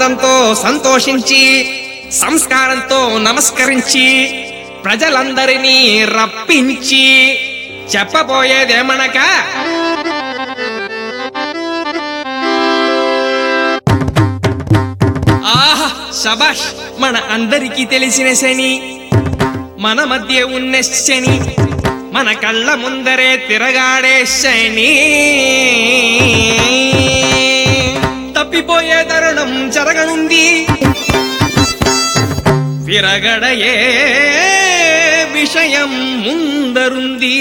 ఆనందంతో సంతోషించి సంస్కారంతో నమస్కరించి ప్రజలందరినీ రప్పించి చెప్పబోయేదేమనక ఆహా శబాష్ మన అందరికీ తెలిసిన శని మన మధ్య ఉన్న శని మన కళ్ళ ముందరే తిరగాడే శని తప్పిపోయే తరుణం జరగనుంది విరగడయే విషయం ముందరుంది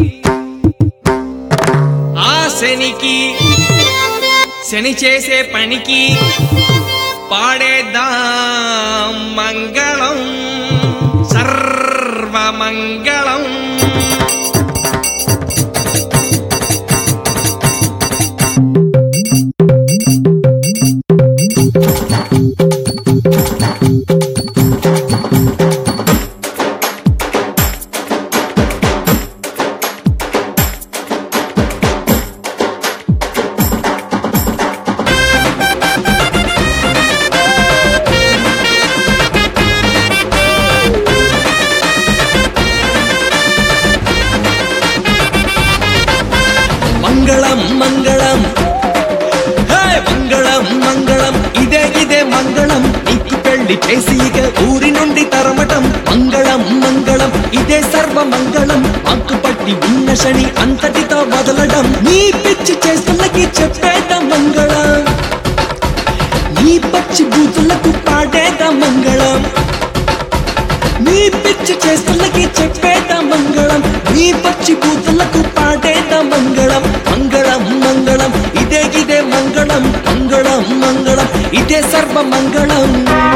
ఆ శనికి శని చేసే పనికి పాడేద్దాం మంగళం సర్వమంగళం మంగళం మంగళం హే మంగళం మంగళం ఇదే ఇదే మంగళం నీకు పెళ్లి చేసి ఇక ఊరి నుండి తరమటం మంగళం మంగళం ఇదే సర్వ మంగళం మాకు పట్టి ఉన్న శని అంతటితో వదలడం నీ పిచ్చి చేస్తున్నకి చెప్పేట మంగళం నీ పచ్చి బూతులకు పాడేట మంగళం నీ పిచ్చి చేస్తున్నకి చెప్పేట మంగళం నీ పచ్చి బూతులకు పాడేట మంగళం మంగళం మంగళం ఇదే ఇదే మంగళం మంగళం మంగళం ఇదే సర్వ మంగళం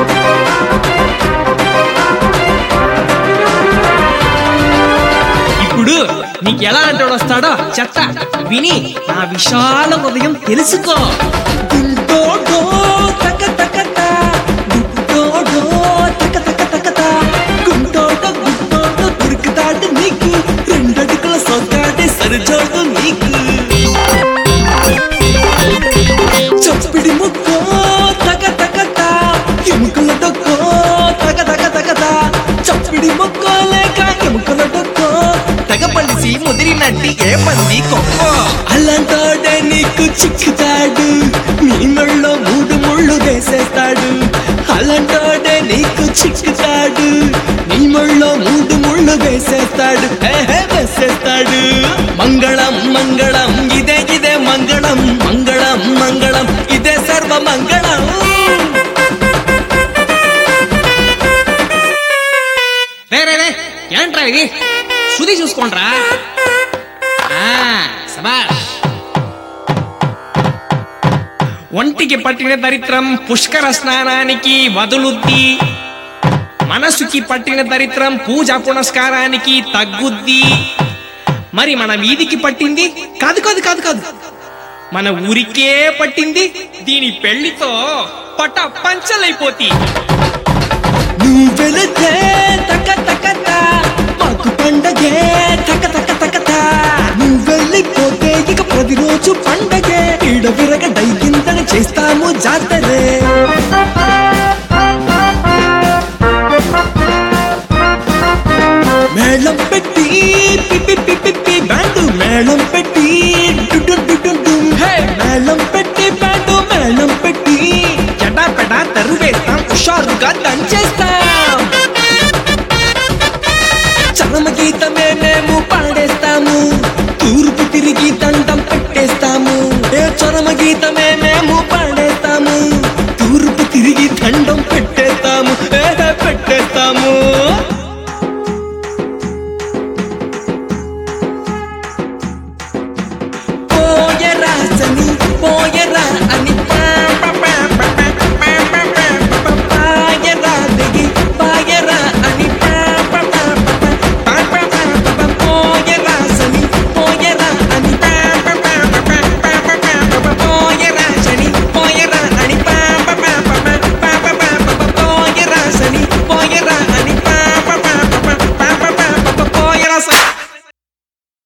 ఇప్పుడు నీకు ఎలా అంటాడు వస్తాడో చెత్త విని నా విశాల హృదయం తెలుసుకో గుంటోడో తక తక తా, గుంటోడో తక తక తక తా, గుంటోడో గుంటోడో దొరుకుతాడు నీకు రెండడుగుల సొక్కాడే సరిజోడు నీకు చప్పిడి ముక్కో తగ తగ తా, ఎముకల డొక్కో తగ తగ తగ తా, చప్పిడి ముక్కో లేక ఎముకల డొక్కో తెగ పలిసి ముదిరినట్టి ఏ పంది కొక్కో అలాంటోడే నీకు చిక్కుతాడు నీ మెళ్ళో మూడు ముళ్ళు వేసేస్తాడు అలాంటోడే నీకు చిక్కుతాడు నీ మెళ్ళో మూడు ముళ్ళు వేసేస్తాడు ఏహే వేసేస్తాడు మంగళం మంగళం ఇదే ఇదే మంగళం మంగళం మంగళం ఇదే సర్వ మంగళం రే రే రే ఏంట్రా ఇది శుద్ధి చూసుకోండ్రా ఆ, శభాష్. ఒంటికి పట్టిన దరిద్రం పుష్కర స్నానానికి వదులుద్ది మనసుకి పట్టిన దరిద్రం పూజా పునస్కారానికి తగ్గుద్ది మరి మన వీధికి పట్టింది కాదు కాదు కాదు కాదు మన ఊరికే పట్టింది దీని పెళ్లితో పట పంచలైపోతి నువ్వు వెళితే తక తక తా, మాకు పండగే తక తక తక తా. నువ్వు వెళ్ళిపోతే ఇక ప్రతిరోజు పండగే ఈడ విరగ డైకింతని చేస్తాము జాతరే మేళం పెట్టి పిపి పిపి పి బ్యాండు మేళం పెట్టి డుడు డుడు డు హే మేళం పెట్టి బ్యాండు మేళం పెట్టి జడా పెడా తరువేస్తాం హుషారుగా దంచేస్తాం చరమ గీతమే మేము